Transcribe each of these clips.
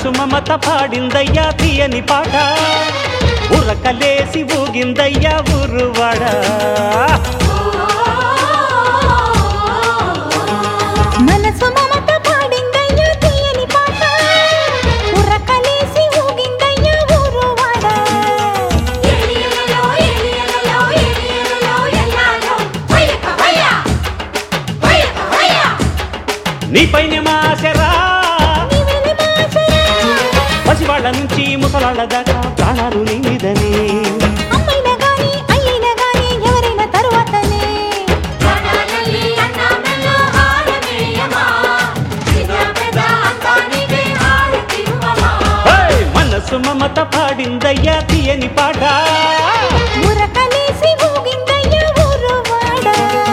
మనసు మమత పాడిందయ్యా తీయని పాట ఉరకలేసి ఊగిందయ్యా ఊరువాడా మనసు మమత పాడిందయ్యా తీయని పాట ఉరకలేసి ఊగిందయ్యా ఊరువాడ ఎలియలలో ఎలియలలో ఎలియలలో ఎల్లాలో వయ్యక వయ్య వయ్యక వయ్య నీపైన మాసరా నీవెలి మాసరా పసివాళ్ళ నుంచి ముసలాళ్ళ దాకా ప్రాణాలు నీ మీదనే అమ్మైనా గాని అయ్యినా గాని ఎవరైనా తరువాతనే ప్రాణాలల్లి అన్నామెల్లో హారమేయమా చిన్న పెద్ద అంతా నీవే హారతివ్వమా హే! మనసు మమత పాడిందయ్యా తీయని పాట ఉరకలేసి ఊగిందయ్యా ఊరువాడ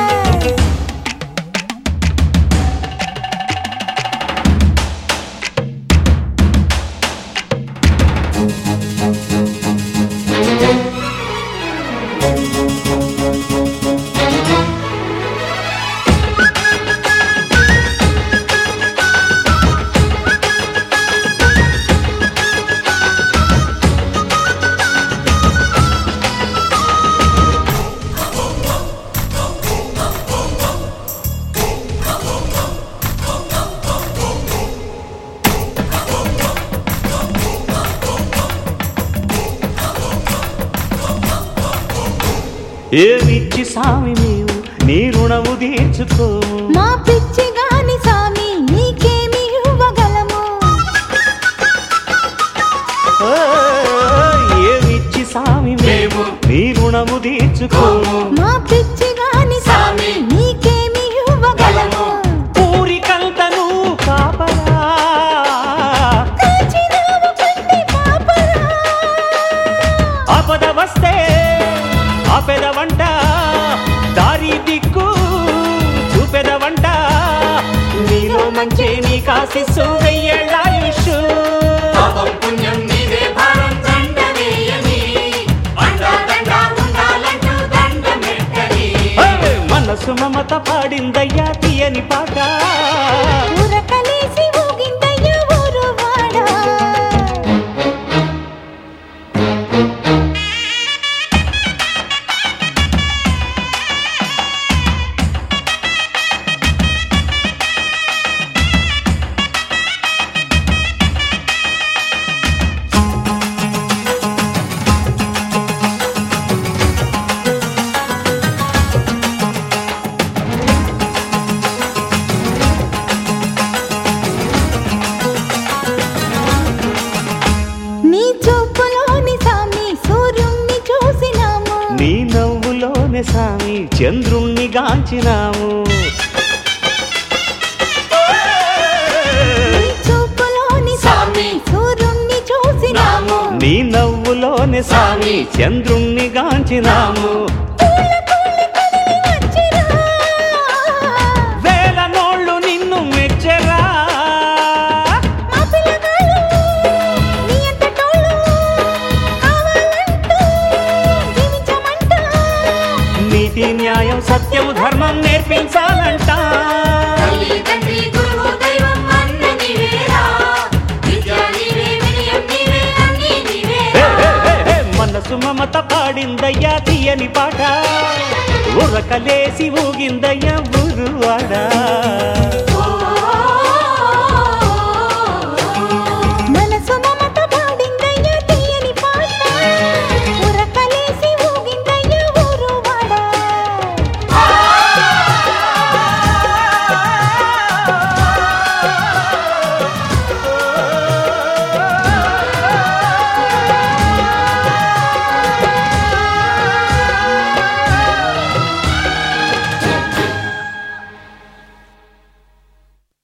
ఏమిచ్చి సామి నీవు నీ రుణము తీర్చుకోము మా పిచ్చి గాని సామి నీకేమి ఇవ్వగలము ఓ, ఏమిచ్చి సామి మేము నీ రుణము తీర్చుకోము మా పిచ్చి గాని సామి నీకేమి ఇవ్వగలము ఊరికంతను కాపరా కాచినావు కంటి పాపరా ఆపద వస్తే ఆపెద వంట దారి దిక్కు చూపెద వంట నీలో మంచి నీ కాశిస్సు వెయ్యేళ్ళాయుష్ పాపం పుణ్యం నీవే భారం దండవేయని అండా దండ ఉండాలంటూ దండమెట్టని మనసు మమత పాడిందయ్యా తీయని పాట ఉరకలేసి ఊగిందయ్యా ఊరువాడా నీ చూపులోని సామి సూర్యుణ్ణి చూసినాము నీ నవ్వులోనే సామి చంద్రుణ్ణి గాంచినాము నీ చూపులోని సామి సూర్యుణ్ణి చూసినాము నీ నవ్వులోనే సామి చంద్రుణ్ణి గాంచినాము పూల పూల కదిలి వచ్చిరా. వేల నోళ్ళు నిన్ను మెచ్చరా మా పిల్లగాళ్ళు నీ అంతటోళ్ళు కావాలంటూ జీవించమంట. నీతి న్యాయం సత్యం ధర్మం నేర్పించాలంట తల్లి తండ్రి గురువు దైవం అన్న నీవేరా విద్య నీవే వినయం నీవే అన్నీ హే, నీవేరా హే, హే, హే, మనసు మమత పాడిందయ్యా తీయని పాట ఉరకలేసి ఊగిందయ్యా ఊరువాడా